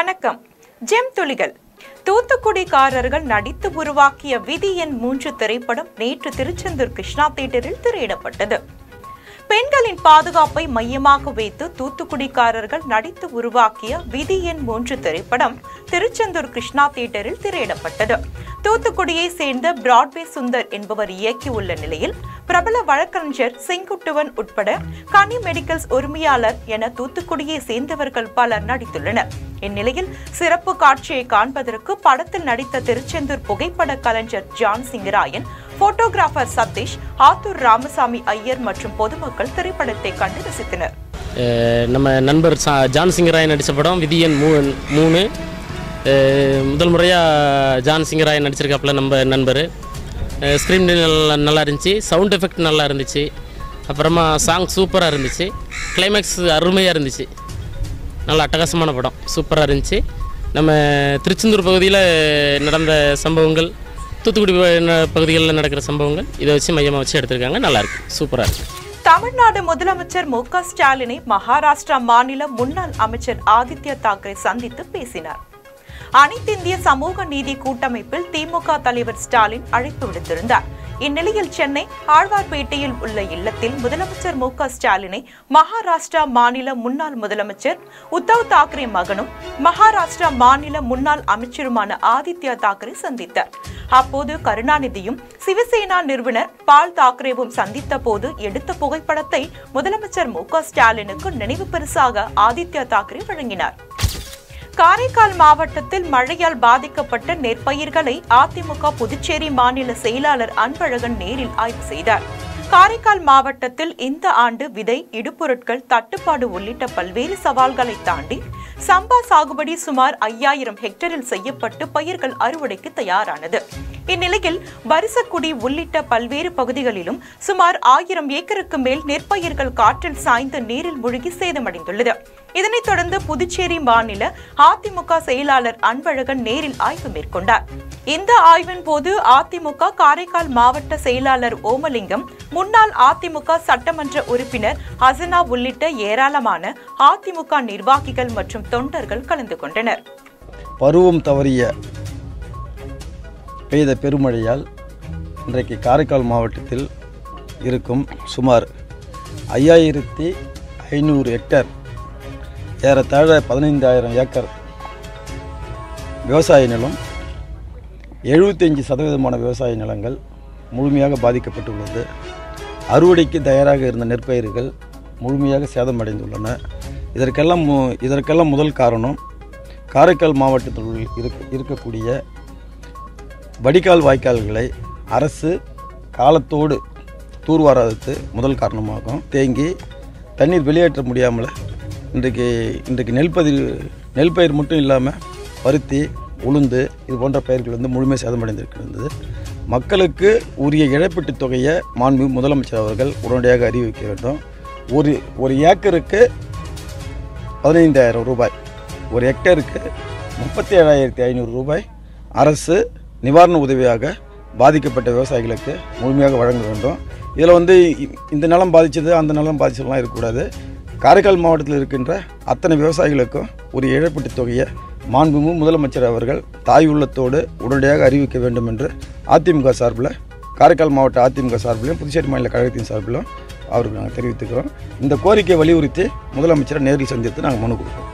வணக்கம் ஜெம் துளிகள் தூத்துக்குடிக்காரர்கள் நடித்து உருவாக்கிய விதி எண் மூன்று திரைப்படம் நேற்று திருச்செந்தூர் கிருஷ்ணா தியேட்டரில் திரையிடப்பட்டது பெண்களின் பாதுகாப்பை மையமாக வைத்து தூத்துக்குடிக்காரர்கள் நடித்து உருவாக்கிய விதி எண் மூன்று திரைப்படம் திருச்செந்தூர் கிருஷ்ணா தியேட்டரில் திரையிடப்பட்டது தூத்துக்குடியை சேர்ந்த பிராட்வே சுந்தர் என்பவர் இயக்கியுள்ள நிலையில் பிரபல வழக்கறிஞர் செங்குட்டுவன் உட்பட கனி மெடிக்கல்ஸ் உரிமையாளர் என தூத்துக்குடியை சேர்ந்தவர்கள் பலர் நடித்துள்ளனர் இந்நிலையில் சிறப்பு காட்சியை காண்பதற்கு படத்தில் நடித்த திருச்செந்தூர் புகைப்பட கலைஞர் ஜான் சிங்கராயன் போட்டோகிராஃபர் சதீஷ் ஆத்தூர் ராமசாமி ஐயர் மற்றும் பொதுமக்கள் திரைப்படத்தை கண்டு ரசித்தனர் அஹ் நம்ம நண்பர் சா ஜான் சிங்கராயன் நடித்த படம் விதியன் மூ மூணு அஹ் முதல் முறையாக ஜான் சிங்கராயன் நடிச்சிருக்காப்புல நம்ம நண்பர் ஸ்க்ரீன் நல்லா நல்லா இருந்துச்சு சவுண்ட் எஃபெக்ட் நல்லா இருந்துச்சு அப்புறமா சாங் சூப்பராக இருந்துச்சு கிளைமேக்ஸ் அருமையாக இருந்துச்சு நல்ல அட்டகாசமான படம் சூப்பராக இருந்துச்சு நம்ம திருச்செந்தூர் பகுதியில் நடந்த சம்பவங்கள் தூத்துக்குடி ப- பகுதிகளில் நடக்கிற சம்பவங்கள் இதை வச்சு மையமாக வச்சு எடுத்திருக்காங்க நல்லாயிருக்கு சூப்பராக இருக்குது தமிழ்நாடு முதலமைச்சர் மு க ஸ்டாலினை மகாராஷ்டிரா மாநில முன்னாள் அமைச்சர் ஆதித்ய தாக்கரே சந்தித்து பேசினார் அனைத்திந்திய சமூக நீதி கூட்டமைப்பில் திமுக தலைவர் ஸ்டாலின் அழைப்பு விடுத்திருந்தார் இந்நிலையில் சென்னை ஆழ்வார்பேட்டையில் உள்ள இல்லத்தில் முதலமைச்சர் மு க ஸ்டாலினை மகாராஷ்டிரா மாநில முன்னாள் முதலமைச்சர் உத்தவ் தாக்கரே மகனும் மகாராஷ்டிரா மாநில முன்னாள் அமைச்சருமான ஆதித்யா தாக்கரே சந்தித்தார் அப்போது கருணாநிதியும் சிவசேனா நிறுவனர் பால் தாக்கரேவும் சந்தித்த போது எடுத்த புகைப்படத்தை முதலமைச்சர் மு க ஸ்டாலினுக்கு நினைவு பரிசாக ஆதித்யா தாக்கரே வழங்கினார் காரைக்கால் மாவட்டத்தில் மழையால் பாதிக்கப்பட்ட நெற்பயிர்களை அதிமுக புதுச்சேரி மாநில செயலாளர் அன்பழகன் நேரில் ஆய்வு செய்தார் காரைக்கால் மாவட்டத்தில் இந்த ஆண்டு விதை இடுபொருட்கள் தட்டுப்பாடு உள்ளிட்ட பல்வேறு சவால்களை தாண்டி சம்பா சாகுபடி சுமார் ஐயாயிரம் ஹெக்டரில் செய்யப்பட்டு பயிர்கள் அறுவடைக்கு தயாரானது இந்நிலையில் வரிசக்குடி உள்ளிட்ட பல்வேறு பகுதிகளிலும் சுமார் ஆயிரம் ஏக்கருக்கு மேல் நெற்பயிர்கள் காற்றில் சாய்ந்து நீரில் மூழ்கி சேதமடைந்துள்ளது இதனைத் தொடர்ந்து புதுச்சேரி மாநில அதிமுக செயலாளர் அன்பழகன் நேரில் ஆய்வு மேற்கொண்டார் இந்த ஆய்வின் போது அதிமுக காரைக்கால் மாவட்ட செயலாளர் ஓமலிங்கம் முன்னாள் அதிமுக சட்டமன்ற உறுப்பினர் ஹசனா உள்ளிட்ட ஏராளமான அதிமுக நிர்வாகிகள் மற்றும் தொண்டர்கள் கலந்து கொண்டனர் பருவம் தவறிய பெய்த பெருமழையால் இன்றைக்கு காரைக்கால் மாவட்டத்தில் இருக்கும் சுமார் ஐயாயிரத்தி ஐநூறு ஹெக்டேர் ஏறத்தாழ பதினைந்தாயிரம் ஏக்கர் விவசாய நிலம் எழுபத்தஞ்சு சதவீதமான விவசாய நிலங்கள் முழுமையாக பாதிக்கப்பட்டுள்ளது அறுவடைக்கு தயாராக இருந்த நெற்பயிர்கள் முழுமையாக சேதமடைந்துள்ளன இதற்கெல்லாம் மு- இதற்கெல்லாம் முதல் காரணம் காரைக்கால் மாவட்டத்தில் உள்ள- இருக்க இருக்கக்கூடிய வடிகால் வாய்க்கால்களை அரசு காலத்தோடு தூர்வாராதது முதல் காரணமாகும் தேங்கி தண்ணீர் வெளியேற்ற முடியாமல் இன்றைக்கு இன்றைக்கு நெல் பதிவு நெல் பயிர் மட்டும் இல்லாமல் பருத்தி உளுந்து இது போன்ற பயிர்கள் வந்து முழுமையாக சேதமடைந்திருக்கிறது மக்களுக்கு உரிய இழப்பீட்டுத் தொகையை மாண்பு முதலமைச்சர் அவர்கள் உடனடியாக அறிவிக்க வேண்டும் ஒரு ஒரு ஏக்கருக்கு பதினைந்தாயிரம் ரூபாய் ஒரு ஹெக்டேருக்கு முப்பத்தி ஏழாயிரத்தி ஐநூறு ரூபாய் அரசு நிவாரண உதவியாக பாதிக்கப்பட்ட விவசாயிகளுக்கு முழுமையாக வழங்க வேண்டும் இதில் வந்து இ- இந்த நிலம் பாதிச்சது அந்த நிலம் பாதிச்சதுலாம் இருக்கக்கூடாது காரைக்கால் மாவட்டத்தில் இருக்கின்ற அத்தனை விவசாயிகளுக்கும் ஒரு இழப்பீட்டுத் தொகையை மாண்புமிகு முதலமைச்சர் அவர்கள் தாய் உள்ளத்தோடு உடனடியாக அறிவிக்க வேண்டும் என்று அதிமுக சார்பில் காரைக்கால் மாவட்ட அதிமுக சார்பிலும் புதுச்சேரி மாநில கழகத்தின் சார்பிலும் அவருக்கு நாங்கள் தெரிவித்துக்கிறோம் இந்த கோரிக்கையை வலியுறுத்தி முதலமைச்சரை நேரில் சந்தித்து நாங்கள் மனு கொடுப்போம்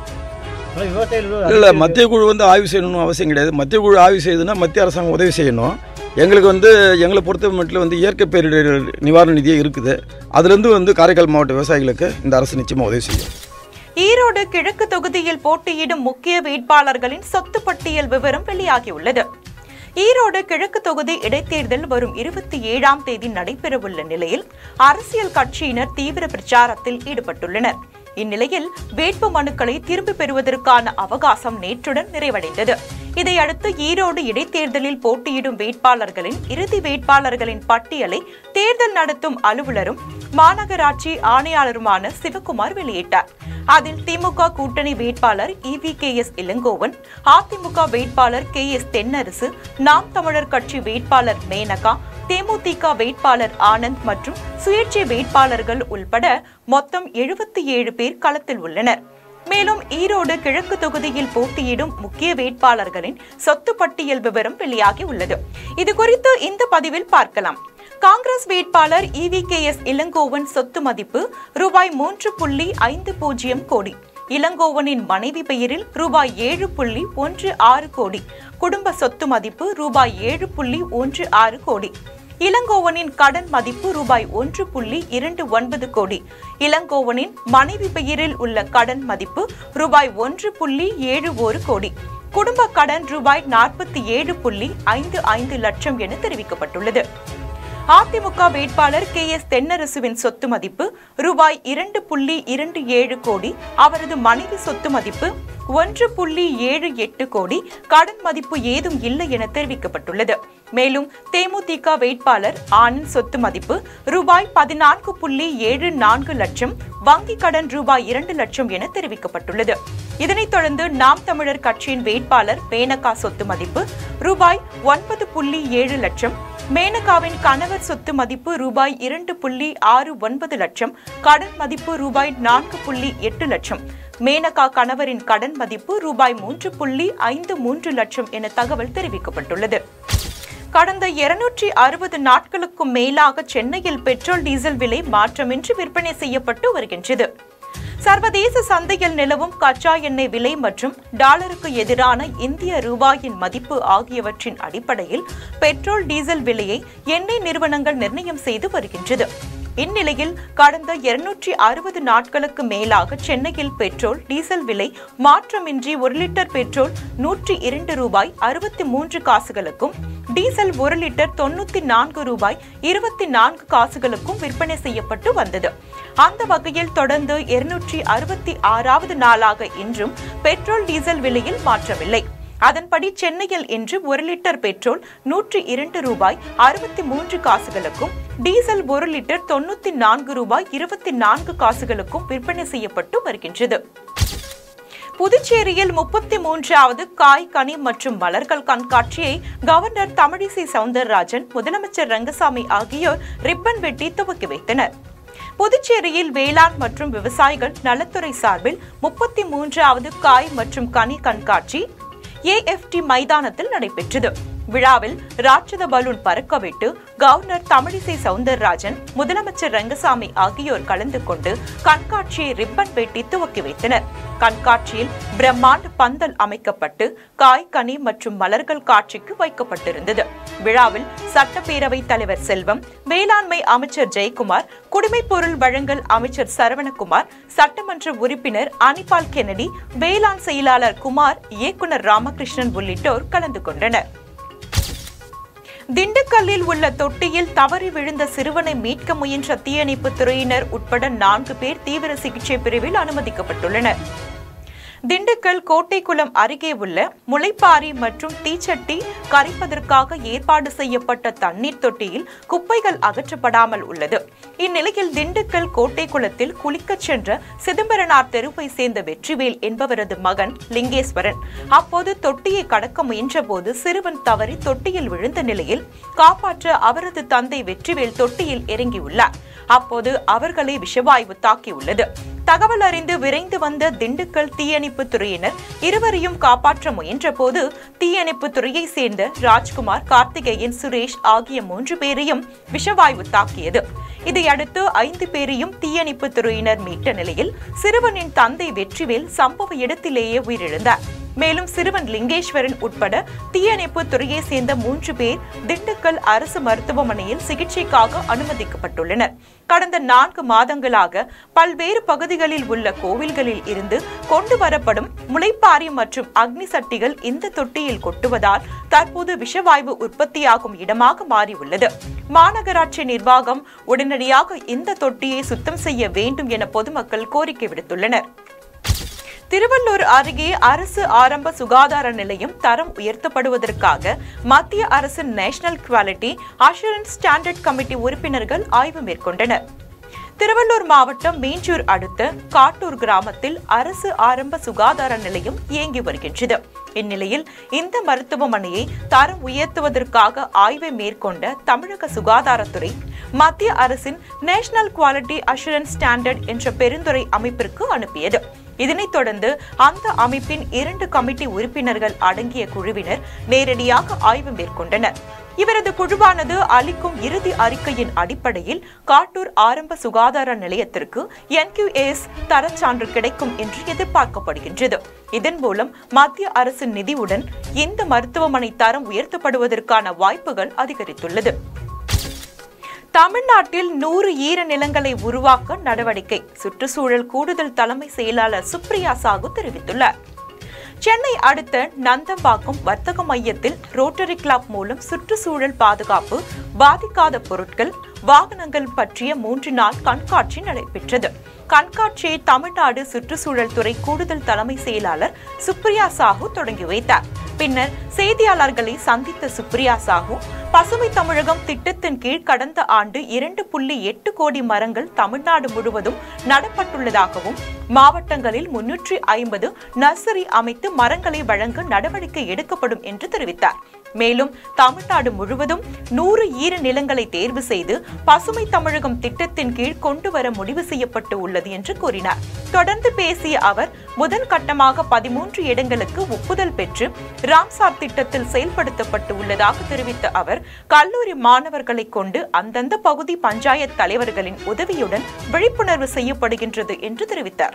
இல்லை மத்திய குழு வந்து ஆய்வு செய்யணும்னு அவசியம் கிடையாது மத்திய குழு ஆய்வு செய்யுதுன்னா மத்திய அரசாங்கம் உதவி செய்யணும் எங்களுக்கு வந்து எங்களை பொறுத்த மட்டும் வந்து இயற்கை பேரிடர் நிவாரண நிதியே இருக்குது அதுலேருந்து வந்து காரைக்கால் மாவட்ட விவசாயிகளுக்கு இந்த அரசு நிச்சயமாக உதவி செய்யும் ஈரோடு கிழக்கு தொகுதியில் போட்டியிடும் முக்கிய வேட்பாளர்களின் சொத்து பட்டியல் விவரம் வெளியாகியுள்ளது ஈரோடு கிழக்கு தொகுதி இடைத்தேர்தல் வரும் இருபத்தி ஏழாம் தேதி நடைபெறவுள்ள நிலையில் அரசியல் கட்சியினர் தீவிர பிரச்சாரத்தில் ஈடுபட்டுள்ளனர் இந்நிலையில் வேட்பு மனுக்களை திரும்பி பெறுவதற்கான அவகாசம் நேற்றுடன் நிறைவடைந்தது இதையடுத்து ஈரோடு இடைத்தேர்தலில் போட்டியிடும் வேட்பாளர்களின் இறுதி வேட்பாளர்களின் பட்டியலை தேர்தல் நடத்தும் அலுவலரும் மாநகராட்சி ஆணையாளருமான சிவகுமார் வெளியிட்டார் அதில் திமுக கூட்டணி வேட்பாளர் E V K S Elangovan AIADMK வேட்பாளர் கே எஸ் தென்னரசு நாம் தமிழர் கட்சி வேட்பாளர் மேனகா தேமுதிக வேட்பாளர் ஆனந்த் மற்றும் சுயேட்சை வேட்பாளர்கள் உள்பட மொத்தம் எழுபத்தி ஏழு பேர் களத்தில் உள்ளனர் மேலும் ஈரோடு கிழக்கு தொகுதியில் போட்டியிடும் முக்கிய வேட்பாளர்களின் சொத்து பட்டியல் விவரம் வெளியாகி உள்ளது இது குறித்து இந்த பதிவில் பார்க்கலாம் காங்கிரஸ் வேட்பாளர் இவி கே எஸ் இளங்கோவன் சொத்து மதிப்பு ரூபாய் மூன்று புள்ளி ஐந்து பூஜ்ஜியம் கோடி இளங்கோவனின் மனைவி பெயரில் ரூபாய் ஏழு புள்ளி ஒன்று ஆறு கோடி குடும்ப சொத்து மதிப்பு ரூபாய் ஏழு புள்ளி ஒன்று ஆறு கோடி இளங்கோவனின் கடன் மதிப்பு ரூபாய் ஒன்று புள்ளி இரண்டு ஒன்பது கோடி இளங்கோவனின் மனைவி பெயரில் உள்ள கடன் மதிப்பு ரூபாய் ஒன்று புள்ளி ஏழு ஒரு கோடி குடும்ப கடன் ரூபாய் நாற்பத்தி ஏழு புள்ளி ஐந்து ஐந்து லட்சம் என தெரிவிக்கப்பட்டுள்ளது அதிமுக வேட்பாளர் கே எஸ் தென்னரசுவின் சொத்து மதிப்பு ரூபாய் இரண்டு புள்ளி இரண்டு ஏழு கோடி அவரது மனைவி சொத்து மதிப்பு ஒன்று புள்ளி ஏழு எட்டு கோடி கடன் மதிப்பு ஏதும் இல்லை என தெரிவிக்கப்பட்டுள்ளது மேலும் தேமுதிக வேட்பாளர் ஆனந்த் சொத்து மதிப்பு ரூபாய் பதினான்கு புள்ளி ஏழு நான்கு லட்சம் வங்கி கடன் ரூபாய் இரண்டு லட்சம் என தெரிவிக்கப்பட்டுள்ளது இதனைத் தொடர்ந்து நாம் தமிழர் கட்சியின் வேட்பாளர் மேனகா சொத்து மதிப்பு ரூபாய் ஒன்பது புள்ளி ஏழு லட்சம் மேனகாவின் கணவர் சொத்து மதிப்பு ரூபாய் இரண்டு புள்ளி ஆறு ஒன்பது லட்சம் கடன் மதிப்பு ரூபாய் நான்கு புள்ளி எட்டு லட்சம் மேனகா கணவரின் கடன் மதிப்பு ரூபாய் மூன்று புள்ளி ஐந்து மூன்று லட்சம் என தகவல் தெரிவிக்கப்பட்டுள்ளது கடந்த இருநூற்றி அறுபது நாட்களுக்கும் மேலாக சென்னையில் பெட்ரோல் டீசல் விலை மாற்றமின்றி விற்பனை செய்யப்பட்டு வருகின்றது சர்வதேச சந்தையில் நிலவும் கச்சா எண்ணெய் விலை மற்றும் டாலருக்கு எதிரான இந்திய ரூபாயின் மதிப்பு ஆகியவற்றின் அடிப்படையில் பெட்ரோல் டீசல் விலையை எண்ணெய் நிறுவனங்கள் நிர்ணயம் செய்து வருகின்றது இந்நிலையில் கடந்த இருநூற்றி அறுபது நாட்களுக்கு மேலாக சென்னையில் பெட்ரோல் டீசல் விலை மாற்றமின்றி ஒரு லிட்டர் பெட்ரோல் நூற்றி இரண்டு ரூபாய் அறுபத்தி மூன்று காசுகளுக்கும் டீசல் ஒரு லிட்டர் தொண்ணூத்தி நான்கு ரூபாய் இருபத்தி நான்கு காசுகளுக்கும் விற்பனை செய்யப்பட்டு வந்தது அந்த வகையில் தொடர்ந்து இருநூற்றி அறுபத்தி ஆறாவது நாளாக இன்றும் பெட்ரோல் டீசல் விலையில் மாற்றமில்லை அதன்படி சென்னையில் இன்று ஒரு லிட்டர் பெட்ரோல் நூற்றி இரண்டு ரூபாய் அறுபத்தி மூன்று காசுகளுக்கும் டீசல் ஒரு லிட்டர் தொண்ணூத்தி நான்கு ரூபாய் இருபத்தி நான்கு காசுகளுக்கும் விற்பனை செய்யப்பட்டு வருகின்றது புதுச்சேரியில் முப்பத்தி மூன்றாவது காய் கனி மற்றும் மலர்கள் கண்காட்சியை கவர்னர் தமிழிசை சவுந்தரராஜன் முதலமைச்சர் ரங்கசாமி ஆகியோர் ரிப்பன் வெட்டி துவக்கி வைத்தனர் புதுச்சேரியில் வேளாண் மற்றும் விவசாயிகள் நலத்துறை சார்பில் முப்பத்தி மூன்றாவது காய் மற்றும் கனி கண்காட்சி ஏஎஃப்டி மைதானத்தில் நடைபெற்றது விழாவில் ராட்சத பலூன் பறக்கவிட்டு கவர்னர் தமிழிசை சவுந்தரராஜன் முதலமைச்சர் ரங்கசாமி ஆகியோர் கலந்து கொண்டு கண்காட்சியை ரிப்பன் வெட்டி துவக்கி வைத்தனர் கண்காட்சியில் பிரம்மாண்ட பந்தல் அமைக்கப்பட்டு காய் கனி மற்றும் மலர்கள் காட்சிக்கு வைக்கப்பட்டிருந்தது விழாவில் சட்டப்பேரவைத் தலைவர் செல்வம் வேளாண்மை அமைச்சர் ஜெயக்குமார் குடிமைப்பொருள் வழங்கல் அமைச்சர் சரவணகுமார் சட்டமன்ற உறுப்பினர் அனிபால் கென்னடி வேளாண் செயலாளர் குமார் இயக்குனர் ராமகிருஷ்ணன் உள்ளிட்டோர் கலந்து கொண்டனர் திண்டுக்கல்லில் உள்ள தொட்டியில் தவறி விழுந்த சிறுவனை மீட்க முயன்ற தீயணைப்பு துறையினர் உட்பட நான்கு பேர் தீவிர சிகிச்சை பிரிவில் அனுமதிக்கப்பட்டுள்ளனர் திண்டுக்கல் கோட்டைக்குளம் அருகே உள்ள முளைப்பாரி மற்றும் தீச்சட்டி கரைப்பதற்காக ஏற்பாடு செய்யப்பட்ட தண்ணீர் தொட்டியில் குப்பைகள் அகற்றப்படாமல் உள்ளது இந்நிலையில் திண்டுக்கல் கோட்டைக்குளத்தில் குளிக்கச் சென்ற சிதம்பரனார் தெருவை சேர்ந்த வெற்றிவேல் என்பவரது மகன் லிங்கேஸ்வரன் அப்போது தொட்டியை கடக்க முயன்றபோது சிறுவன் தவறி தொட்டியில் விழுந்த நிலையில் காப்பாற்ற அவரது தந்தை வெற்றிவேல் தொட்டியில் இறங்கியுள்ளார் அப்போது அவர்களை விஷவாயு தாக்கியுள்ளது தகவல் அறிந்து விரைந்து வந்த திண்டுக்கல் தீயணைப்பு துறையினர் இருவரையும் காப்பாற்ற முயன்றபோது தீயணைப்பு துறையை சேர்ந்த ராஜ்குமார் கார்த்திகேயன் சுரேஷ் ஆகிய மூன்று பேரையும் விஷவாயு தாக்கியது இதையடுத்து ஐந்து பேரையும் தீயணைப்பு துறையினர் மீட்ட நிலையில் சிறுவனின் தந்தை வெற்றிவேல் சம்பவ இடத்திலேயே உயிரிழந்தார் மேலும் சிறுவன் லிங்கேஸ்வரன் உட்பட தீயணைப்பு துறையை சேர்ந்த மூன்று பேர் திண்டுக்கல் அரசு மருத்துவமனையில் சிகிச்சைக்காக அனுமதிக்கப்பட்டுள்ளனர் கடந்த நான்கு மாதங்களாக பல்வேறு பகுதிகளில் உள்ள கோவில்களில் இருந்து கொண்டு வரப்படும் முளைப்பாரி மற்றும் அக்னி சட்டிகள் இந்த தொட்டியில் கொட்டுவதால் தற்போது விஷவாயு உற்பத்தியாகும் இடமாக மாறியுள்ளது மாநகராட்சி நிர்வாகம் உடனடியாக இந்த தொட்டியை சுத்தம் செய்ய வேண்டும் என பொதுமக்கள் கோரிக்கை விடுத்துள்ளனர் திருவள்ளூர் அருகே அரசு ஆரம்ப சுகாதார நிலையம் தரம் உயர்த்தப்படுவதற்காக மத்திய அரசின் national quality assurance standard committee உறுப்பினர்கள் ஆய்வு மேற்கொண்டனர் திருவள்ளூர் மாவட்டம் மீஞ்சூர் அடுத்த காட்டூர் கிராமத்தில் அரசு ஆரம்ப சுகாதார நிலையம் இயங்கி வருகின்றது இந்நிலையில் இந்த மருத்துவமனையை தரம் உயர்த்துவதற்காக ஆய்வை மேற்கொண்ட தமிழக சுகாதாரத்துறை மத்திய அரசின் நேஷனல் குவாலிட்டி அஷூரன்ஸ் ஸ்டாண்டர்ட் என்ற பெருந்துறை அமைப்பிற்கு அனுப்பியது இதனைத் தொடர்ந்து அந்த அமைப்பின் இரண்டு கமிட்டி உறுப்பினர்கள் அடங்கிய குழுவினர் நேரடியாக ஆய்வு மேற்கொண்டனர் இவரது குழுவானது அளிக்கும் இறுதி அறிக்கையின் அடிப்படையில் காட்டூர் ஆரம்ப சுகாதார நிலையத்திற்கு என்கியூஎஸ் தரச்சான்று கிடைக்கும் என்று எதிர்பார்க்கப்படுகின்றது இதன் மூலம் மத்திய அரசின் நிதியுடன் இந்த மருத்துவமனை தரம் உயர்த்தப்படுவதற்கான வாய்ப்புகள் அதிகரித்துள்ளது தமிழ்நாட்டில் நூறு ஈர நிலங்களை உருவாக்க நடவடிக்கை சுற்றுச்சூழல் கூடுதல் தலைமை செயலாளர் சுப்ரியா சாகு தெரிவித்துள்ளார் சென்னை அடுத்த நந்தம்பாக்கம் வர்த்தக மையத்தில் ரோட்டரி கிளப் மூலம் சுற்றுச்சூழல் பாதுகாப்பு பாதிக்காத பொருட்கள் வாகனங்கள் பற்றிய மூன்று நாள் கண்காட்சி நடைபெற்றது கண்காட்சியை தமிழ்நாடு சுற்றுச்சூழல் துறை கூடுதல் தலைமை செயலாளர் சுப்ரியா சாஹூ தொடங்கி வைத்தார் பின்னர் செய்தியாளர்களை சந்தித்த சுப்ரியா சாஹூ பசுமை தமிழகம் திட்டத்தின் கீழ் கடந்த ஆண்டு இரண்டு புள்ளி எட்டு கோடி மரங்கள் தமிழ்நாடு முழுவதும் நடப்பட்டுள்ளதாகவும் மாவட்டங்களில் முன்னூற்றி ஐம்பது நர்சரி அமைத்து மரங்களை வழங்க நடவடிக்கை எடுக்கப்படும் என்று தெரிவித்தார் மேலும் தமிழ்நாடு முழுவதும் நூறு ஈர நிலங்களை தேர்வு செய்து பசுமை தமிழகம் திட்டத்தின் கீழ் கொண்டு வர முடிவு செய்யப்பட்டு உள்ளது என்று கூறினார் தொடர்ந்து பேசிய அவர் முதல் கட்டமாக பதிமூன்று இடங்களுக்கு ஒப்புதல் பெற்று ராம்சார் திட்டத்தில் செயல்படுத்தப்பட்டு உள்ளதாக தெரிவித்த அவர் கல்லூரி மாணவர்களை கொண்டு அந்தந்த பகுதி பஞ்சாயத் தலைவர்களின் உதவியுடன் விழிப்புணர்வு செய்யப்படுகின்றது என்று தெரிவித்தார்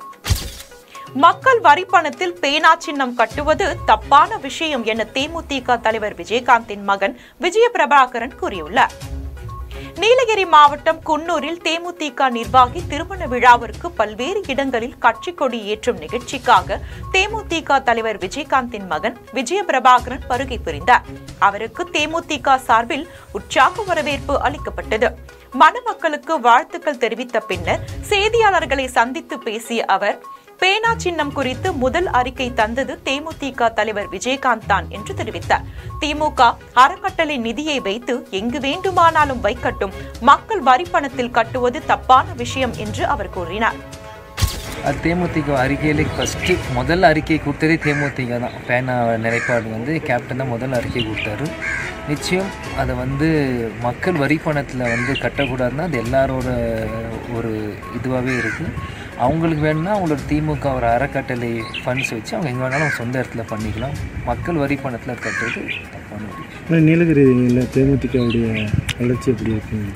மக்கள் வரி பணத்தில் பேனா சின்னம் கட்டுவது தப்பான விஷயம் என தேமுதிக தலைவர் விஜயகாந்தின் மகன் விஜய பிரபாகரன் கூறியுள்ளார் நீலகிரி மாவட்டம் குன்னூரில் தேமுதிக நிர்வாகி திருமண விழாவிற்கு பல்வேறு இடங்களில் கட்சி கொடி ஏற்றும் நிகழ்ச்சிக்காக தேமுதிக தலைவர் விஜயகாந்தின் மகன் விஜய பிரபாகரன் வருகை புரிந்தார் அவருக்கு தேமுதிக சார்பில் உற்சாக வரவேற்பு அளிக்கப்பட்டது மணமக்களுக்கு வாழ்த்துக்கள் தெரிவித்த பின்னர் செய்தியாளர்களை சந்தித்து பேசிய அவர் பேனா சின்னம் குறித்து முதல் அறிக்கை தந்தது தேமுதிக தலைவர் விஜயகாந்த் தான் என்று தெரிவித்தார் திமுக அறக்கட்டளை நிதியை வைத்து எங்கு வேண்டுமானாலும் வைக்கட்டும் மக்கள் வரி பணத்தில் கட்டுவது தப்பான விஷயம் என்று அவர் கூறினார் அது தேமுதிக அறிக்கையிலே ஃபஸ்ட்டு முதல் அறிக்கை கொடுத்ததே தேமுதிக தான் பேனா நிலைப்பாடு வந்து கேப்டன் தான் முதல் அறிக்கை கொடுத்தாரு நிச்சயம் அதை வந்து மக்கள் வரி பணத்தில் வந்து கட்டக்கூடாதுன்னா அது எல்லாரோட ஒரு இதுவாகவே இருக்குது அவங்களுக்கு வேணும்னா அவங்களோட திமுக ஒரு அறக்கட்டளை ஃபண்ட்ஸ் வச்சு அவங்க எங்கே வேணாலும் அவங்க சொந்த இடத்துல பண்ணிக்கலாம் மக்கள் வரி பணத்தில் கட்டுறது தப்பான ஒரு விஷயம் ஆனால் நீலகிரியில் தேமுதிகவுடைய வளர்ச்சி எப்படி இருக்குங்க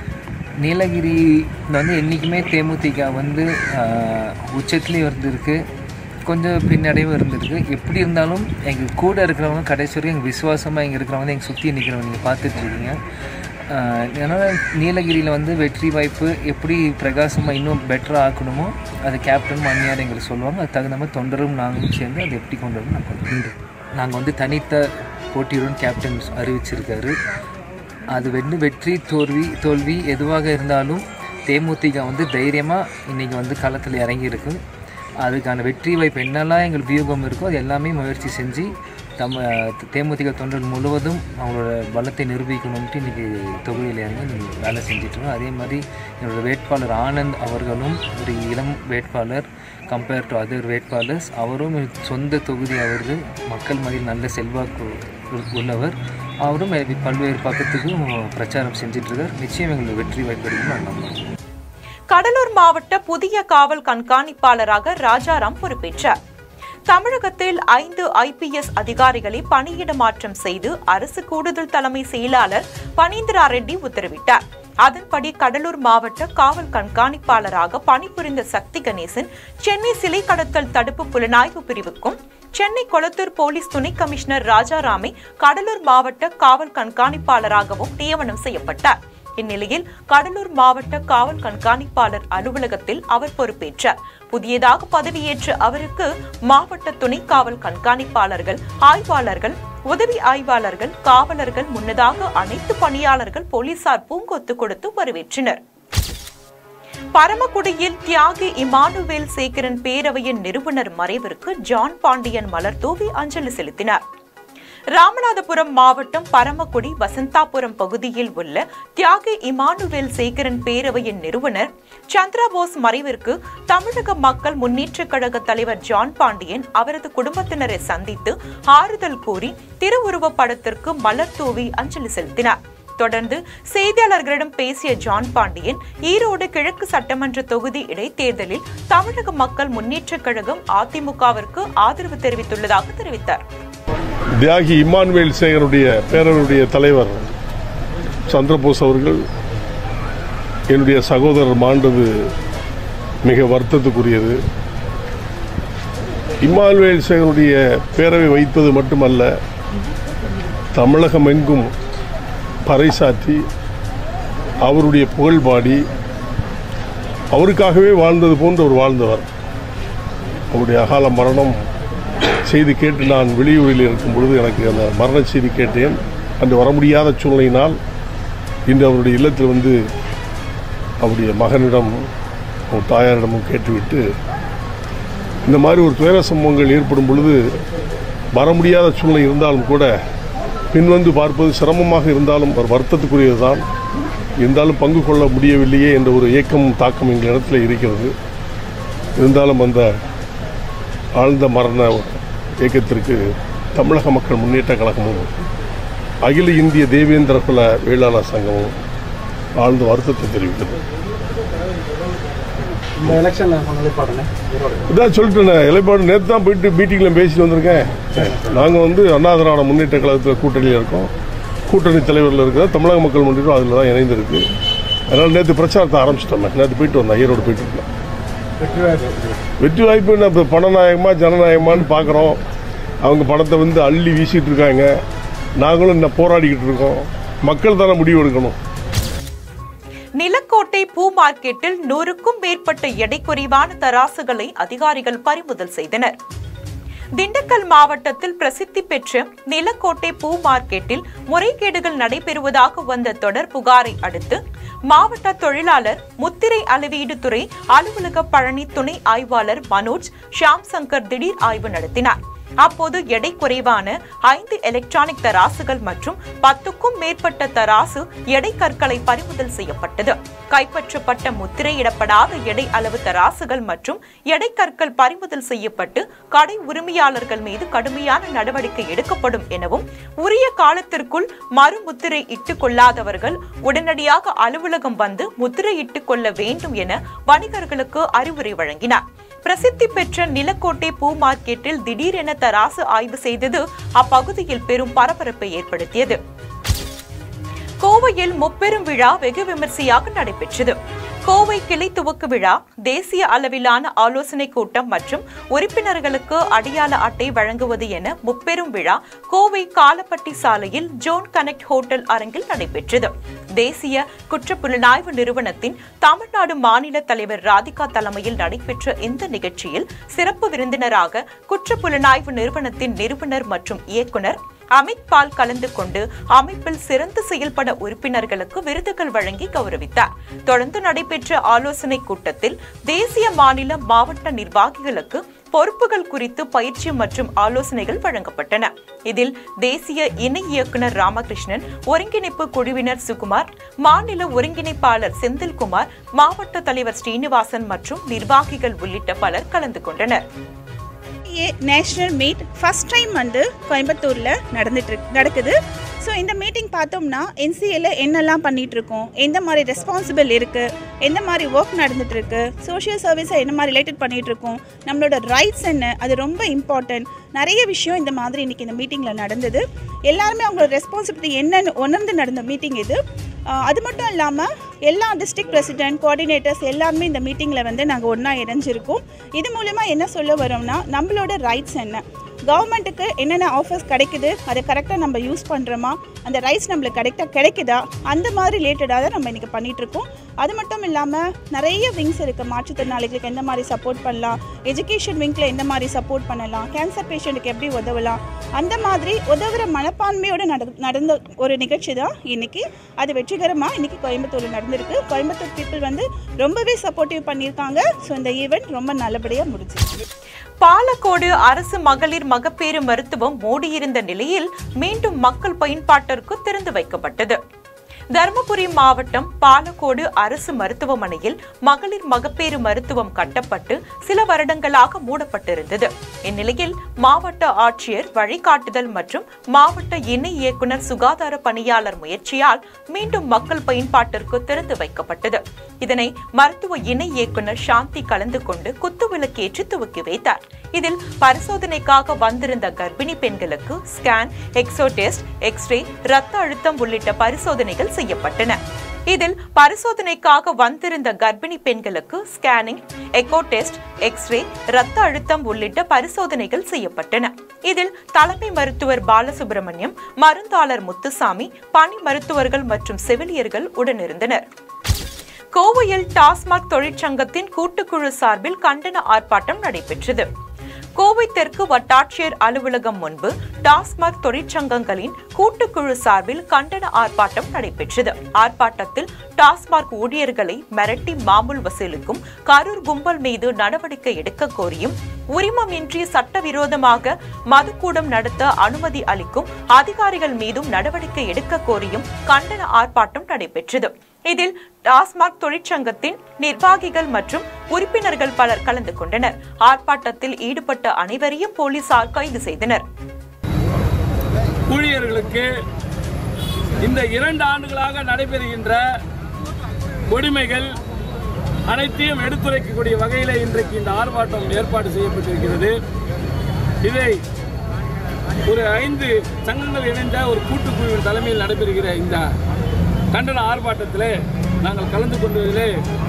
நீலகிரி வந்து என்றைக்குமே தேமுதிக வந்து உச்சத்துலேயும் இருந்திருக்கு கொஞ்சம் பின்னடைவும் இருந்திருக்கு எப்படி இருந்தாலும் எங்கள் கூட இருக்கிறவங்க கடைசி வரைக்கும் எங்கள் விசுவாசமாக இங்கே இருக்கிறவங்க எங்கள் சுற்றி நிற்கிறவங்க நீங்கள் பார்த்துட்ருக்கீங்க அதனால் நீலகிரியில் வந்து வெற்றி வாய்ப்பு எப்படி பிரகாசமாக இன்னும் பெட்டராக ஆக்கணுமோ அது கேப்டன் மணியார் எங்களுக்கு சொல்லுவாங்க அது தகுந்த மாதிரி தொண்டரும் நாங்களும் சேர்ந்து அதை எப்படி கொண்டு வரணும் நான் கொண்டு நாங்கள் வந்து தனித்த போட்டியுடன் கேப்டன் அறிவிச்சிருக்காரு அது வந்து வெற்றி தோல்வி தோல்வி எதுவாக இருந்தாலும் தேமுதிக வந்து தைரியமாக இன்றைக்கி வந்து களத்தில் இறங்கியிருக்கு அதுக்கான வெற்றி வாய்ப்பு என்னெல்லாம் எங்களுக்கு வியூகம் இருக்கோ அது எல்லாமே முயற்சி செஞ்சு தம்ம தேமுதிக தொண்டர்கள் முழுவதும் அவங்களோட பலத்தை நிரூபிக்கணும்ட்டு இன்றைக்கி தொகுதியில் இறங்கி இன்னைக்கு வேலை செஞ்சிட்ருக்கோம் அதே மாதிரி என்னோடய வேட்பாளர் ஆனந்த் அவர்களும் ஒரு இளம் வேட்பாளர் கம்பேர் டு அதர் வேட்பாளர்ஸ் அவரும் சொந்த தொகுதி அவரது மக்கள் மத்தியில் நல்ல செல்வாக்கு உ- உள்ளவர் அவரும் பல்வேறு பக்கத்துக்கும் பிரச்சாரம் செஞ்சிட்ருக்கார் நிச்சயம் எங்களுக்கு வெற்றி வாய்ப்பு கிடைக்கும் நான் நம்புகிறேன் கடலூர் மாவட்ட புதிய காவல் கண்காணிப்பாளராக ராஜாராம் பொறுப்பேற்றார் தமிழகத்தில் ஐந்து ஐபிஎஸ் அதிகாரிகளை பணியிட மாற்றம் செய்து அரசு கூடுதல் தலைமை செயலாளர் பனீந்திரா ரெட்டி உத்தரவிட்டார் அதன்படி கடலூர் மாவட்ட காவல் கண்காணிப்பாளராக பணிபுரிந்த சக்தி கணேசன் சென்னை சிலை கடத்தல் தடுப்பு புலனாய்வு பிரிவுக்கும் சென்னை கொளத்தூர் போலீஸ் துணை கமிஷனர் ராஜாராமை கடலூர் மாவட்ட காவல் கண்காணிப்பாளராகவும் நியமனம் செய்யப்பட்டார் இந்நிலையில் கடலூர் மாவட்ட காவல் கண்காணிப்பாளர் அலுவலகத்தில் அவர் பொறுப்பேற்றார் புதியதாக பதவியேற்ற அவருக்கு மாவட்ட துணை காவல் கண்காணிப்பாளர்கள் ஆய்வாளர்கள் உதவி ஆய்வாளர்கள் காவலர்கள் முன்னதாக அனைத்து பணியாளர்கள் போலீசார் பூங்கொத்து கொடுத்து வரவேற்றனர் பரமக்குடியில் தியாகி இமானுவேல் சேகரன் பேரவையின் நிறுவனர் மறைவிற்கு ஜான் பாண்டியன் மலர் தூவி அஞ்சலி செலுத்தினார் ராமநாதபுரம் மாவட்டம் பரமக்குடி வசந்தாபுரம் பகுதியில் உள்ள தியாகி இமானுவேல் சேகரன் பேரவையின் நிறுவனர் சந்திரபோஸ் மறைவிற்கு தமிழக மக்கள் முன்னேற்றக் கழக தலைவர் ஜான் பாண்டியன் அவரது குடும்பத்தினரை சந்தித்து ஆறுதல் கூறி திருவுருவப் படத்திற்கு மலர் தூவி அஞ்சலி செலுத்தினார் தொடர்ந்து செய்தியாளர்களிடம் பேசிய ஜான் பாண்டியன் ஈரோடு கிழக்கு சட்டமன்ற தொகுதி இடைத்தேர்தலில் தமிழக மக்கள் முன்னேற்றக் கழகம் அதிமுகவிற்கு ஆதரவு தெரிவித்துள்ளதாக தெரிவித்தார் தியாகி இம்மானுவேல் சேகருடைய பேரவருடைய தலைவர் சந்திரபோஸ் அவர்கள் என்னுடைய சகோதரர் மாண்டது மிக வருத்தத்துக்குரியது இம்மானுவேல் சேகருடைய பேரவை வைத்தது மட்டுமல்ல தமிழகம் எங்கும் பறைசாற்றி அவருடைய புகழ் பாடி அவருக்காகவே வாழ்ந்தது போன்று அவர் வாழ்ந்தவர் அவருடைய அகால மரணம் செய்தி கேட்டு நான் வெளியூரில் இருக்கும் பொழுது எனக்கு அந்த மரண செய்தி கேட்டேன் அன்று வர முடியாத சூழ்நிலையினால் இன்று அவருடைய இல்லத்தில் வந்து அவருடைய மகனிடம் அவர் தாயாரிடமும் கேட்டுவிட்டு இந்த மாதிரி ஒரு துயர சம்பவங்கள் ஏற்படும் பொழுது வர முடியாத சூழ்நிலை இருந்தாலும் கூட பின்வந்து பார்ப்பது சிரமமாக இருந்தாலும் ஒரு வருத்தத்துக்குரியது தான் இருந்தாலும் பங்கு கொள்ள முடியவில்லையே என்ற ஒரு ஏக்கமும் தாக்கம் எங்கள் இடத்துல இருக்கிறது இருந்தாலும் அந்த ஆழ்ந்த மரண இயக்கத்திற்கு தமிழக மக்கள் முன்னேற்ற கழகமும் அகில இந்திய தேவேந்திர குல வேளாளர் சங்கமும் ஆழ்ந்த வருத்தத்தை தெரிவிக்கிறது இந்த எலெக்ஷனில் நிலைப்பாடுங்க ஈரோடு இதான் சொல்லிட்டேன் இலைப்பாடு நேற்று தான் போயிட்டு மீட்டிங்கில் பேசிட்டு வந்திருக்கேன் நாங்கள் வந்து அண்ணா திராவிட முன்னேற்ற கழகத்தில் கூட்டணியில் இருக்கோம் கூட்டணி தலைவரில் இருக்கிற தமிழக மக்கள் முன்னேற்றம் அதில் தான் இணைந்திருக்கு அதனால் நேற்று பிரச்சாரத்தை ஆரம்பிச்சிட்டோம் நேற்று போயிட்டு வந்தேன் ஈரோடு போயிட்டு இருந்தேன் வெற்றி வாய்ப்பு எப்படி இருக்கு? வெற்றி வாய்ப்பு என்ன இப்போ பணநாயகமா ஜனநாயகமான்னு பார்க்குறோம் அவங்க பணத்தை வந்து அள்ளி வீசிட்டு இருக்காங்க நாங்களும் இந்த போராடிக்கிட்டு இருக்கோம் மக்கள் தானே முடிவு எடுக்கணும் நிலக்கோட்டை பூ மார்க்கெட்டில் நூறுக்கும் மேற்பட்ட எடை குறைவான தராசுகளை அதிகாரிகள் பறிமுதல் செய்தனர் திண்டுக்கல் மாவட்டத்தில் பிரசித்தி பெற்ற நிலக்கோட்டை பூ மார்க்கெட்டில் முறைகேடுகள் நடைபெறுவதாக வந்த தொடர் புகாரை அடுத்து மாவட்ட தொழிலாளர் முத்திரை அளவீடு துறை அலுவலக பழனி துணை ஆய்வாளர் மனோஜ் ஷியாம் சங்கர் திடீர் ஆய்வு நடத்தினார் அப்போது எடை குறைவான ஐந்து எலக்ட்ரானிக் தராசுகள் மற்றும் பத்துக்கும் மேற்பட்ட தராசு எடை கற்களை பறிமுதல் செய்யப்பட்டது கைப்பற்றப்பட்ட முத்திரையிடப்படாத எடை அளவு தராசுகள் மற்றும் எடை கற்கள் பறிமுதல் செய்யப்பட்டு கடை உரிமையாளர்கள் மீது கடுமையான நடவடிக்கை எடுக்கப்படும் எனவும் உரிய காலத்திற்குள் மறுமுத்திரை இட்டுக் கொள்ளாதவர்கள் உடனடியாக அலுவலகம் வந்து முத்திரை இட்டுக் கொள்ள வேண்டும் என வணிகர்களுக்கு அறிவுரை வழங்கினார் பிரசித்தி பெற்ற நிலக்கோட்டை பூ மார்க்கெட்டில் திடீரென தராசு ஆய்வு செய்தது அப்பகுதியில் பெரும் பரபரப்பை ஏற்படுத்தியது கோவையில் முப்பெரும் விழா வெகு விமர்சையாக நடைபெற்றது கோவை கிளை துவக்கு விழா தேசிய அளவிலான ஆலோசனை கூட்டம் மற்றும் உறுப்பினர்களுக்கு அடையாள அட்டை வழங்குவது என முப்பெரும் விழா கோவை காலப்பட்டி சாலையில் ஜோன் கனெக்ட் ஹோட்டல் அரங்கில் நடைபெற்றது தேசிய குற்றப்புலனாய்வு நிறுவனத்தின் தமிழ்நாடு மாநில தலைவர் ராதிகா தலைமையில் நடைபெற்ற இந்த நிகழ்ச்சியில் சிறப்பு விருந்தினராக குற்றப்புலனாய்வு நிறுவனத்தின் நிறுவனர் மற்றும் இயக்குனர் அமித் பால் கலந்து கொண்டு அமைப்பில் சிறந்து செயல்பட உறுப்பினர்களுக்கு விருதுகள் வழங்கி கௌரவித்தார் தொடர்ந்து நடைபெற்ற ஆலோசனை கூட்டத்தில் தேசிய மாநில மாவட்ட நிர்வாகிகளுக்கு பொறுப்புகள் குறித்து பயிற்சி மற்றும் ஆலோசனைகள் வழங்கப்பட்டன இதில் தேசிய இணை இயக்குனர் ராமகிருஷ்ணன் ஒருங்கிணைப்பு குழுவினர் சுகுமார் மாநில ஒருங்கிணைப்பாளர் செந்தில்குமார் மாவட்ட தலைவர் ஸ்ரீனிவாசன் மற்றும் நிர்வாகிகள் உள்ளிட்ட பலர் கலந்து கொண்டனர் a national meet first time வந்து கோயம்புத்தூரில் நடந்துட்டு இருக்கு- நடக்குது ஸோ இந்த மீட்டிங் பார்த்தோம்னா என்சிஏல என்னெல்லாம் பண்ணிட்டு இருக்கோம் எந்த மாதிரி ரெஸ்பான்சிபிள் இருக்குது எந்த மாதிரி ஒர்க் நடந்துட்டு இருக்கு சோஷியல் சர்வீஸை என்ன மாதிரி ரிலேட்டட் பண்ணிட்டு இருக்கோம் நம்மளோட ரைட்ஸ் என்ன அது ரொம்ப இம்பார்ட்டன்ட் நிறைய விஷயம் இந்த மாதிரி இன்னைக்கு இந்த மீட்டிங்கில் நடந்தது எல்லாருமே அவங்களோட ரெஸ்பான்சிபிலிட்டி என்னன்னு உணர்ந்து நடந்த மீட்டிங் இது ஆஹ் அது மட்டும் இல்லாமல் எல்லா டிஸ்ட்ரிக்ட் பிரசிடென்ட் கோஆர்டினேட்டர்ஸ் எல்லாருமே இந்த மீட்டிங்கில் வந்து நாங்கள் ஒன்றா இணைஞ்சிருக்கோம் இது மூலமா என்ன சொல்ல வரோம்னா நம்மளோட ரைட்ஸ் என்ன கவர்மெண்ட்டுக்கு என்னென்ன ஆஃபர்ஸ் கிடைக்குது அதை கரெக்டாக நம்ம யூஸ் பண்ணுறோமா அந்த ரைட்ஸ் நம்மளுக்கு கரெக்டாக கிடைக்குதா அந்த மாதிரி ரிலேட்டடாக தான் நம்ம இன்றைக்கி பண்ணிகிட்ருக்கோம் அது மட்டும் இல்லாமல் நிறைய விங்ஸ் இருக்குது மாற்றுத்திறனாளிகளுக்கு எந்த மாதிரி சப்போர்ட் பண்ணலாம் எஜுகேஷன் விங்கில் எந்த மாதிரி சப்போர்ட் பண்ணலாம் கேன்சர் பேஷண்ட்டுக்கு எப்படி உதவலாம் அந்த மாதிரி உதவுற மனப்பான்மையோடு நட நடந்த ஒரு நிகழ்ச்சி தான் இன்னைக்கு அது வெற்றிகரமாக இன்னைக்கு கோயம்புத்தூரில் நடந்திருக்கு கோயம்புத்தூர் பீப்புள் வந்து ரொம்பவே சப்போர்ட்டிவ் பண்ணியிருக்காங்க ஸோ இந்த ஈவெண்ட் ரொம்ப நல்லபடியாக முடிஞ்சிருக்கு பாலக்கோடு அரசு மகளிர் மகப்பேறு மருத்துவம் மூடியிருந்த நிலையில் மீண்டும் மக்கள் பயன்பாட்டிற்கு திறந்து வைக்கப்பட்டது தருமபுரி மாவட்டம் பாலக்கோடு அரசு மருத்துவமனையில் மகளிர் மகப்பேறு மருத்துவம் கட்டப்பட்டு சில வருடங்களாக மூடப்பட்டிருந்தது இந்நிலையில் மாவட்ட ஆட்சியர் வழிகாட்டுதல் மற்றும் மாவட்ட இணை இயக்குநர் சுகாதார பணியாளர் முயற்சியால் மீண்டும் மக்கள் பயன்பாட்டிற்கு திறந்து வைக்கப்பட்டது இதனை மருத்துவ இணை இயக்குநர் சாந்தி கலந்து கொண்டு குத்துவிளக்கேற்றி துவக்கி வைத்தார் இதில் பரிசோதனைக்காக வந்திருந்த கர்ப்பிணி பெண்களுக்கு ஸ்கேன் எக்ஸோ டெஸ்ட் எக்ஸ்ரே ரத்த அழுத்தம் உள்ளிட்ட பரிசோதனைகள் செய்யப்பட்டன இதில் பரிசோதனைக்காக வந்திருந்த கர்ப்பிணி பெண்களுக்கு ஸ்கேனிங் எக்கோ டெஸ்ட் எக்ஸ்ரே ரத்த அழுத்தம் உள்ளிட்ட பரிசோதனைகள் செய்யப்பட்டன இதில் தலைமை மருத்துவர் பாலசுப்ரமணியம் மருந்தாளர் முத்துசாமி பணி மருத்துவர்கள் மற்றும் செவிலியர்கள் உடனிருந்தனர் கோவையில் டாஸ்மாக் தொழிற்சங்கத்தின் கூட்டுக்குழு சார்பில் கண்டன ஆர்ப்பாட்டம் நடைபெற்றது கோவை தெற்கு வட்டாட்சியர் அலுவலகம் முன்பு டாஸ்மாக் தொழிற்சங்கங்களின் கூட்டுக்குழு சார்பில் கண்டன ஆர்ப்பாட்டம் நடைபெற்றது ஆர்ப்பாட்டத்தில் டாஸ்மாக் ஊழியர்களை மிரட்டி மாமூல் வசூலுக்கும் கரூர் கும்பல் மீது நடவடிக்கை எடுக்க கோரியும் உரிமமின்றி சட்டவிரோதமாக மதுக்கூடம் நடத்த அனுமதி அளிக்கும் அதிகாரிகள் மீதும் நடவடிக்கை எடுக்க கோரியும் கண்டன ஆர்ப்பாட்டம் நடைபெற்றது இதில் டாஸ்மாக் தொழிற்சங்கத்தின் நிர்வாகிகள் மற்றும் உறுப்பினர்கள் பலர் கலந்து கொண்டனர் ஆர்ப்பாட்டத்தில் ஈடுபட்ட அனைவரையும் போலீசார் கைது செய்தனர் ஊழியர்களுக்கு இந்த இரண்டு ஆண்டுகளாக நடைபெறுகின்ற கொடுமைகள் அனைத்தையும் எடுத்துரைக்கக்கூடிய வகையில் இன்றைக்கு இந்த ஆர்ப்பாட்டம் ஏற்பாடு செய்யப்பட்டிருக்கிறது இதை ஒரு ஐந்து சங்கங்கள் இணைந்த ஒரு கூட்டுக்குழுவின் தலைமையில் நடைபெறுகிற இந்த கண்டன ஆர்ப்பாட்டத்தில் நாங்கள் கலந்து கொண்டதிலே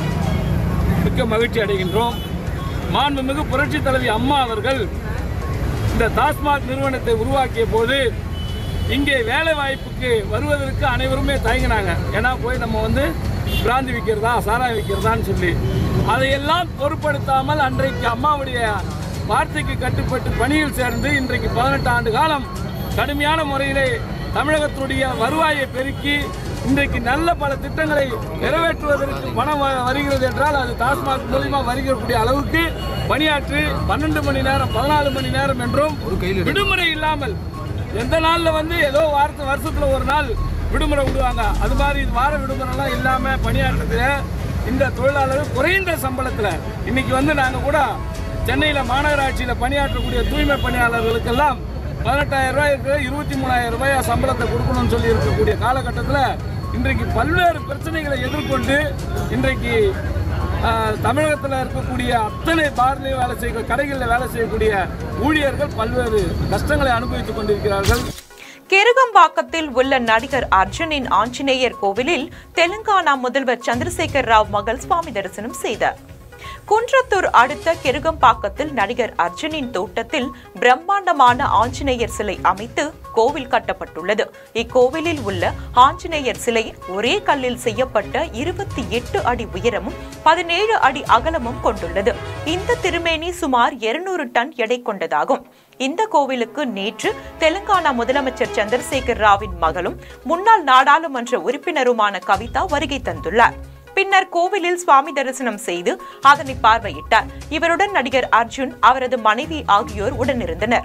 மிக்க மகிழ்ச்சி அடைகின்றோம் மாண்புமிகு புரட்சித் தலைவி அம்மா அவர்கள் இந்த டாஸ்மாக் நிறுவனத்தை உருவாக்கிய போது இங்கே வேலை வாய்ப்புக்கு வருவதற்கு அனைவருமே தயங்கினாங்க ஏன்னா போய் நம்ம வந்து பிராந்தி விற்கிறதா சாராயம் விற்கிறதான்னு சொல்லி அதையெல்லாம் பொருட்படுத்தாமல் அன்றைக்கு அம்மாவுடைய வார்த்தைக்கு கட்டுப்பட்டு பணியில் சேர்ந்து இன்றைக்கு பதினெட்டு ஆண்டு காலம் கடுமையான முறையிலே தமிழகத்துடைய வருவாயை பெருக்கி இன்றைக்கு நல்ல பல திட்டங்களை நிறைவேற்றுவதற்கு பணம் வ- வருகிறது என்றால் அது டாஸ்மாக் மூலியமா வருகிறக்கூடிய அளவுக்கு பணியாற்றி பன்னெண்டு மணி நேரம் பதினாலு மணி நேரம் என்றும் விடுமுறை இல்லாமல் எந்த நாள்ல வந்து ஏதோ வாரத்து வருஷத்துல ஒரு நாள் விடுமுறை விடுவாங்க அது மாதிரி இது வார விடுமுறைலாம் இல்லாம பணியாற்றுறதுல இந்த தொழிலாளர்கள் குறைந்த சம்பளத்துல இன்னைக்கு வந்து நாங்க கூட சென்னையில மாநகராட்சியில பணியாற்றக்கூடிய தூய்மை பணியாளர்களுக்கெல்லாம் பதினெட்டாயிரம் ரூபாய் இருக்கு இருபத்தி மூணாயிரம் ரூபாய் சம்பளத்தை கொடுக்கணும்னு சொல்லி இருக்கக்கூடிய காலகட்டத்தில் இன்றைக்கு பல்வேறு பிரச்சனைகளை எதிர்கொண்டு இன்றைக்கு ஆஹ், தமிழகத்தில் இருக்கக்கூடிய அத்தனை பார்லையும் வேலை செய்ய கடைகளில் வேலை செய்யக்கூடிய ஊழியர்கள் பல்வேறு கஷ்டங்களை அனுபவித்துக் கொண்டிருக்கிறார்கள் கெருகம்பாக்கத்தில் உள்ள நடிகர் அர்ஜுனின் ஆஞ்சநேயர் கோவிலில் தெலுங்கானா முதல்வர் சந்திரசேகர் ராவ் மகள் சுவாமி தரிசனம் செய்தார் குன்றத்தூர் அடுத்த கெருகம்பாக்கத்தில் நடிகர் அர்ஜுனின் தோட்டத்தில் பிரம்மாண்டமான ஆஞ்சநேயர் சிலை அமைத்து கோவில் கட்டப்பட்டுள்ளது இக்கோவிலில் உள்ள ஆஞ்சநேயர் சிலை ஒரே கல்லில் செய்யப்பட்ட இருபத்தி எட்டு அடி உயரமும் பதினேழு அடி அகலமும் கொண்டுள்ளது இந்த திருமேனி சுமார் 200 டன் எடை கொண்டதாகும் இந்த கோவிலுக்கு நேற்று தெலுங்கானா முதலமைச்சர் சந்திரசேகர் ராவின் மகளும் முன்னாள் நாடாளுமன்ற உறுப்பினருமான கவிதா வருகை தந்துள்ளார் பின்னர் கோவிலில் சுவாமி தரிசனம் செய்து அதனை பார்வையிட்டார் இவருடன் நடிகர் அர்ஜுன் அவரது மனைவி ஆகியோர் உடனிருந்தனர்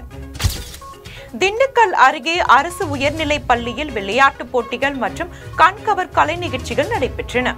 திண்டுக்கல் அருகே அரசு உயர்நிலைப் பள்ளியில் விளையாட்டுப் போட்டிகள் மற்றும் கண்கவர் கலை நிகழ்ச்சிகள் நடைபெற்றன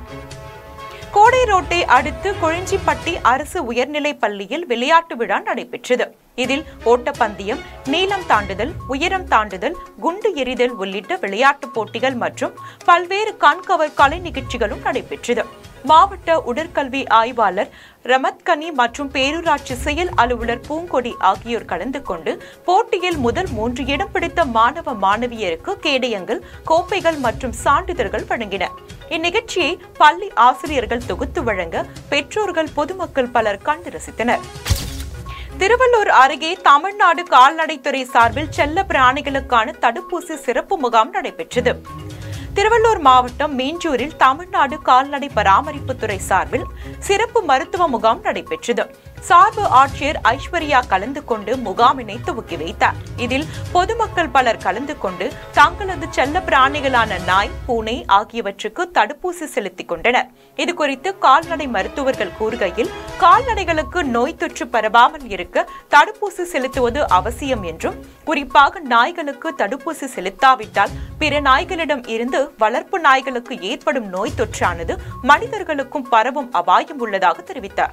கோடை ரோட்டை அடுத்து கொழிஞ்சிப்பட்டி அரசு உயர்நிலைப் பள்ளியில் விளையாட்டு விழா நடைபெற்றது இதில் ஓட்டப்பந்தயம் நீளம் தாண்டுதல் உயரம் தாண்டுதல் குண்டு எறிதல் உள்ளிட்ட விளையாட்டுப் போட்டிகள் மற்றும் பல்வேறு கண்கவர் கலை நிகழ்ச்சிகளும் நடைபெற்றது மாவட்ட உடற்கல்வி ஆய்வாளர் ரமத்கனி மற்றும் பேரூராட்சி செயல் அலுவலர் பூங்கொடி ஆகியோர் கலந்து கொண்டு போட்டியில் முதல் மூன்று இடம் பிடித்த மாணவ மாணவியருக்கு கேடயங்கள் கோப்பைகள் மற்றும் சான்றிதழ்கள் வழங்கின இந்நிகழ்ச்சியை பள்ளி ஆசிரியர்கள் தொகுத்து வழங்க பெற்றோர்கள் பொதுமக்கள் பலர் கண்டு ரசித்தனர் திருவள்ளூர் அருகே தமிழ்நாடு கால்நடைத்துறை சார்பில் செல்ல பிராணிகளுக்கான தடுப்பூசி சிறப்பு முகாம் நடைபெற்றது திருவள்ளூர் மாவட்டம் மீஞ்சூரில் தமிழ்நாடு கால்நடை பராமரிப்புத்துறை சார்பில் சிறப்பு மருத்துவ முகாம் நடைபெற்றது சார்பு ஆட்சியர் ஐஸ்வர்யா கலந்து கொண்டு முகாமினை துவக்கி வைத்தார் இதில் பொதுமக்கள் பலர் கலந்து கொண்டு தங்களது செல்ல பிராணிகளான நாய் பூனை ஆகியவற்றுக்கு தடுப்பூசி செலுத்திக் கொண்டனர் இதுகுறித்து கால்நடை மருத்துவர்கள் கூறுகையில் கால்நடைகளுக்கு நோய் தொற்று பரவாமல் இருக்க தடுப்பூசி செலுத்துவது அவசியம் என்றும் குறிப்பாக நாய்களுக்கு தடுப்பூசி செலுத்தாவிட்டால் பிற நாய்களிடம் இருந்து வளர்ப்பு நாய்களுக்கு ஏற்படும் நோய் தொற்றானது மனிதர்களுக்கும் பரவும் அபாயம் உள்ளதாக தெரிவித்தார்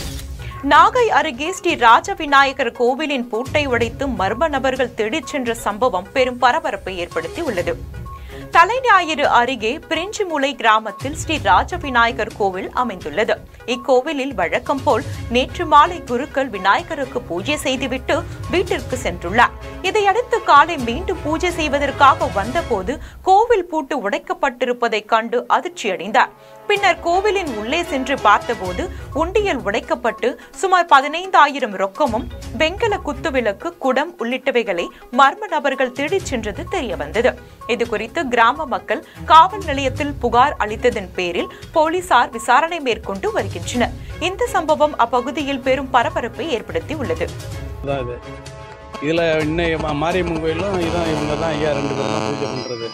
நாகை அருகே ஸ்ரீ ராஜ விநாயகர் கோவிலின் பூட்டை உடைத்து மர்ம நபர்கள் தேடிச் சென்ற சம்பவம் பெரும் பரபரப்பை ஏற்படுத்தி உள்ளது தலைஞாயிறு அருகே பிரிஞ்சிமுலை கிராமத்தில் ஸ்ரீ ராஜ விநாயகர் கோவில் அமைந்துள்ளது இக்கோவிலில் வழக்கம் போல் நேற்று மாலை குருக்கள் விநாயகருக்கு பூஜை செய்துவிட்டு வீட்டிற்கு சென்றுள்ளார் இதையடுத்து காலை மீண்டும் பூஜை செய்வதற்காக வந்தபோது கோவில் பூட்டு உடைக்கப்பட்டிருப்பதைக் கண்டு அதிர்ச்சியடைந்தார் பின்னர் கோவிலின் உள்ளே சென்று பார்த்தபோது உண்டியல் உடைக்கப்பட்டு சுமார் பதினைந்தாயிரம் ரொக்கமும் வெங்கல குத்துவிளக்கு குடம் உள்ளிட்டவைகளை மர்ம நபர்கள் திருடிச் சென்றது தெரியவந்தது இதுகுறித்து கிராம மக்கள் காவல் நிலையத்தில் புகார் அளித்ததன் பேரில் போலீசார் விசாரணை மேற்கொண்டு வருகின்றனர் இந்த சம்பவம் அப்பகுதியில் பெரும் பரபரப்பை ஏற்படுத்தி உள்ளது தான் இது இதில் இன்னைக்கு மா- மாரியம்மன் கோயிலும் இதான் இவங்க தான் ஐயா ரெண்டு பேரும் தான் பூஜை பண்ணுறது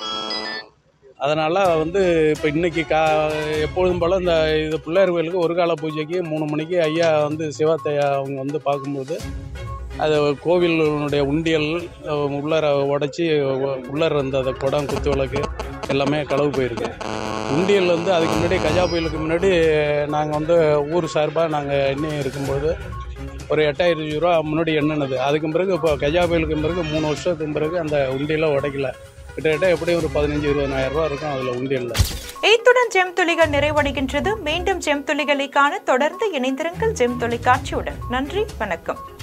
அதனால் வந்து இப்போ இன்னைக்கு கா எப்பொழுதும் போல் இந்த இது பிள்ளையார் கோயிலுக்கு ஒரு கால பூஜைக்கு மூணு மணிக்கு ஐயா வந்து சிவாத்தையா அவங்க வந்து பார்க்கும்போது அது கோவிலுடைய உண்டியல் அஹ், உள்ளார உடச்சி உள்ளார இருந்த அந்த குடம் குத்து விளக்கு எல்லாமே களவு போயிருக்கு உண்டியல் வந்து அதுக்கு முன்னாடி கஜா புயலுக்கு முன்னாடி நாங்கள் வந்து ஊர் சார்பாக நாங்கள் எண்ணெய் இருக்கும்போது ஒரு எட்டாயிரத்தி ரூபா முன்னாடி எண்ணினது அதுக்கு பிறகு இப்போ கஜா புயலுக்கு பிறகு மூணு வருஷத்துக்கு பிறகு அந்த உண்டியெல்லாம் உடைக்கல கிட்டத்தட்ட எப்படியும் ஒரு பதினஞ்சு இருபதாயிரம் ரூபா இருக்கும் அதில் உண்டியலில் இத்துடன் ஜெம் துளிகள் நிறைவடைகின்றது மீண்டும் ஜெம் துளிகளை காண தொடர்ந்து இணைந்திருங்கள் ஜெம் தொலைக்காட்சியுடன் நன்றி வணக்கம்